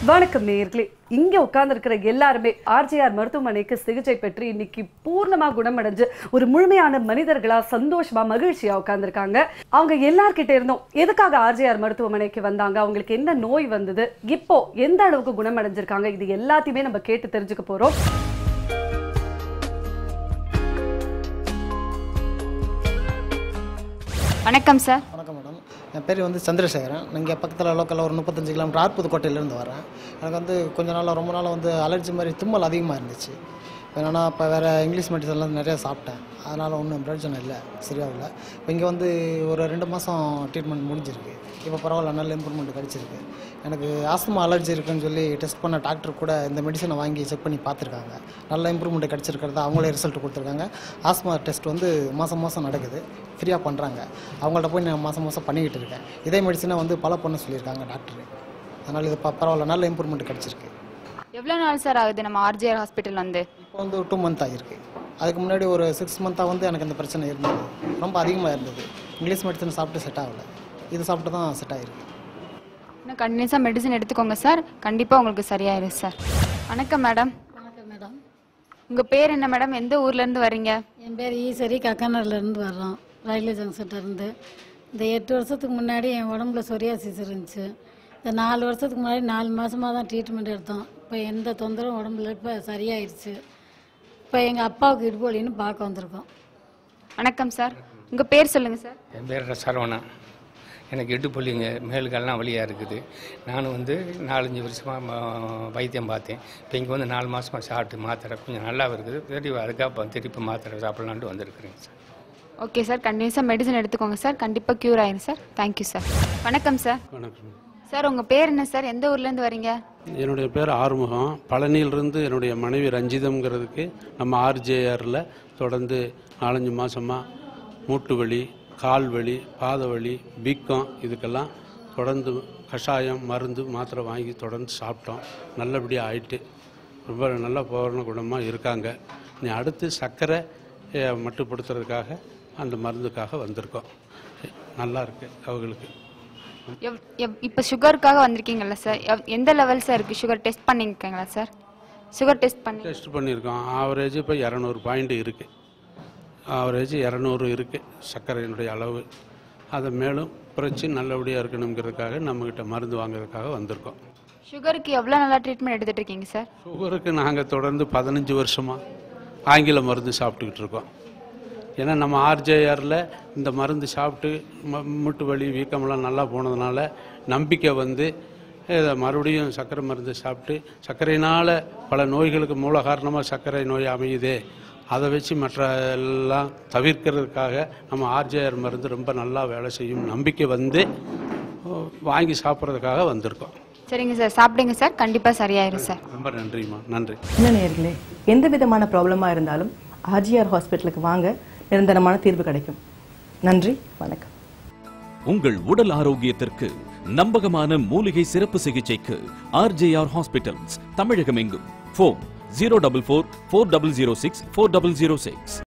வணக்கம் நேயர்களே இங்க உட்கார்ந்திருக்கிற எல்லாருமே ஆர்ஜிஆர் மருத்துவமனைக்கு சிகிச்சை பெற்று இன்னைக்கு பூர்ணமா குணமடைஞ்சு ஒரு முழுமையான மனிதர்களா சந்தோஷமா மகிழ்ச்சியா உட்கார்ந்திருக்காங்க அவங்க எல்லார்கிட்ட இருந்தும் எதுக்காக ஆர்ஜிஆர் மருத்துவமனைக்கு வந்தாங்க அவங்களுக்கு என்ன நோய் வந்தது இப்போ எந்த அளவுக்கு குணமடைஞ்சிருக்காங்க இது எல்லாத்தையுமே நம்ம கேட்டு தெரிஞ்சுக்க போறோம் வணக்கம் சார் வணக்கம் மேடம் என் பேர் வந்து சந்திரசேகரன் இங்கே பக்கத்தில் லோக்கலில் ஒரு முப்பத்தஞ்சு கிலோமீட்டர் ஆர்புதுக்கோட்டையிலேருந்து வரேன் எனக்கு வந்து கொஞ்ச நாளாக ரொம்ப நாளாக வந்து அலர்ஜி மாதிரி தும்மல் அதிகமாக இருந்துச்சு என்னன்னா இப்போ வேறு இங்கிலீஷ் மெடிசன்லாம் நிறையா சாப்பிட்டேன் அதனால் ஒன்றும் பிரயோஜனம் இல்லை சரியாகல இப்போ இங்கே வந்து ஒரு ரெண்டு மாதம் ட்ரீட்மெண்ட் முடிஞ்சிருக்கு இப்போ பரவாயில்ல நல்ல இம்ப்ரூவ்மெண்ட் கிடச்சிருக்கு எனக்கு ஆஸ்துமா அலர்ஜி இருக்குன்னு சொல்லி டெஸ்ட் பண்ண டாக்டர் கூட இந்த மெடிசனை வாங்கி செக் பண்ணி பார்த்துருக்காங்க நல்ல இம்ப்ரூவ்மெண்ட் கிடச்சிருக்கிறத அவங்களே ரிசல்ட் கொடுத்துருக்காங்க ஆஸ்துமா டெஸ்ட் வந்து மாதம் மாதம் நடக்குது ஃப்ரீயாக பண்ணுறாங்க அவங்கள்ட்ட போய் நான் மாதம் மாதம் பண்ணிக்கிட்டு இருக்கேன் இதே மெடிசனை வந்து பல பண்ண சொல்லியிருக்காங்க டாக்டர் அதனால் இது ப- பரவாயில்ல நல்ல இம்ப்ரூவ்மெண்ட் கிடச்சிருக்கு எவ்வளோ நாள் சார் ஆகுது நம்ம ஆர்ஜிஆர் ஹாஸ்பிட்டல் வந்து இப்போ வந்து டூ மந்த் ஆகிருக்கு அதுக்கு முன்னாடி ஒரு சிக்ஸ் மந்த்தாக வந்து எனக்கு இந்த பிரச்சனை இருந்தது ரொம்ப அதிகமாக இருந்தது இங்கிலீஷ் மெடிசன் சாப்பிட்டு செட் ஆகலை இது சாப்பிட்டு தான் செட் ஆகிருக்கு இன்னும் கண்டினியூஸாக மெடிசன் எடுத்துக்கோங்க சார் கண்டிப்பாக உங்களுக்கு சரியாயிரும் சார் வணக்கம் மேடம் வணக்கம் மேடம் உங்கள் பேர் என்ன மேடம் எந்த ஊர்லேருந்து வரீங்க என் பேர் ஈஸ்வரி கக்கனர்லேருந்து வர்றோம் ரயில்வே ஜங்ஷன்ட்ட இருந்து இந்த எட்டு வருஷத்துக்கு முன்னாடி என் உடம்புல சொரியாசிஸ் இருந்துச்சு இந்த நாலு வருஷத்துக்கு முன்னாடி நாலு மாதமாக தான் ட்ரீட்மெண்ட் எடுத்தோம் இப்போ எந்த தொந்தரவும் உடம்புல இப்போ சரியாயிருச்சு இப்போ எங்கள் அப்பாவுக்கு இடுபொலின்னு பார்க்க வந்திருக்கோம் வணக்கம் சார் உங்கள் பேர் சொல்லுங்கள் சார் என் பேர் சரவணன் எனக்கு இடுப்புள்ளிங்க மேலுக்கெல்லாம் வலியாக இருக்குது நான் வந்து நாலஞ்சு வருஷமாக வைத்தியம் பார்த்தேன் இப்போ இங்கே வந்து நாலு மாதமாக சாப்பிட்டு மாத்திரை கொஞ்சம் நல்லா இருக்குது சரி அதுக்காக இப்போ திருப்பி மாத்திரை சாப்பிட்லான்ட்டு வந்திருக்கிறேங்க சார் ஓகே சார் கண்டினியூஸாக மெடிசன் எடுத்துக்கோங்க சார் கண்டிப்பாக க்யூர் ஆயிரும் சார் தேங்க்யூ சார் வணக்கம் சார் வணக்கம் சார் உங்கள் பேர் என்ன சார் எந்த ஊர்லேருந்து வரீங்க என்னுடைய பேர் ஆறுமுகம் பழனியிலிருந்து என்னுடைய மனைவி ரஞ்சிதம்ங்கிறதுக்கு நம்ம ஆர்ஜேஆரில் தொடர்ந்து நாலஞ்சு மாதமாக மூட்டு வலி கால் வலி பாத வலி வீக்கம் இதுக்கெல்லாம் தொடர்ந்து கஷாயம் மருந்து மாத்திரை வாங்கி தொடர்ந்து சாப்பிட்டோம் நல்லபடியாக ஆயிட்டு ரொம்ப நல்ல பூரண குணமாக இருக்காங்க நீ அடுத்து சர்க்கரை அஹ், மட்டுப்படுத்துறதுக்காக அந்த மருந்துக்காக வந்திருக்கோம் நல்லா இருக்கு அவங்களுக்கு எவ் எவ் இப்போ சுகருக்காக வந்திருக்கீங்கல்ல சார் எவ் எந்த லெவல் சார் இருக்குது சுகர் டெஸ்ட் பண்ணியிருக்கீங்களா சார் சுகர் டெஸ்ட் பண்ணி டெஸ்ட் பண்ணியிருக்கோம் ஆவரேஜ் இப்போ இரநூறு பாயிண்ட் இருக்குது ஆவரேஜ் இரநூறு இருக்குது சர்க்கரையினுடைய அளவு அதை மேலும் குறைச்சி நல்லபடியாக இருக்கணுங்கிறதுக்காக நம்மக்கிட்ட மருந்து வாங்குறதுக்காக வந்திருக்கோம் சுகருக்கு எவ்வளோ நல்லா ட்ரீட்மெண்ட் எடுத்துட்டு இருக்கீங்க சார் சுகருக்கு நாங்கள் தொடர்ந்து பதினஞ்சு வருஷமாக ஆங்கில மருந்து சாப்பிட்டுக்கிட்டு இருக்கோம் ஏன்னா நம்ம ஆர்ஜேஆரில் இந்த மருந்து சாப்பிட்டு ம- மூட்டு வலி வீக்கமெல்லாம் நல்லா போனதுனால நம்பிக்கை வந்து இதை மறுபடியும் சர்க்கரை மருந்து சாப்பிட்டு சர்க்கரையினால் பல நோய்களுக்கு மூல காரணமாக சர்க்கரை நோய் அமையுதே அதை வச்சு மற்ற எல்லாம் தவிர்க்கிறதுக்காக நம்ம ஆர்ஜேஆர் மருந்து ரொம்ப நல்லா வேலை செய்யும் நம்பிக்கை வந்து ஓ, வாங்கி சாப்பிட்றதுக்காக வந்திருக்கோம் சரிங்க சார் சாப்பிடுங்க சார் கண்டிப்பாக சரியாயிரும் சார் ரொம்ப நன்றிம்மா நன்றி என்ன நேர்களே எந்த விதமான ப்ராப்ளமாக இருந்தாலும் ஆர்ஜிஆர் ஹாஸ்பிட்டலுக்கு வாங்க நிரந்தரமான தீர்வு கிடைக்கும் நன்றி வணக்கம் உங்கள் உடல் ஆரோக்கியத்திற்கு நம்பகமான மூலிகை சிறப்பு சிகிச்சைக்கு ஆர்ஜேஆர் ஹாஸ்பிட்டல்ஸ் தமிழகம் எங்கும் phone zero double four four double zero six four double zero six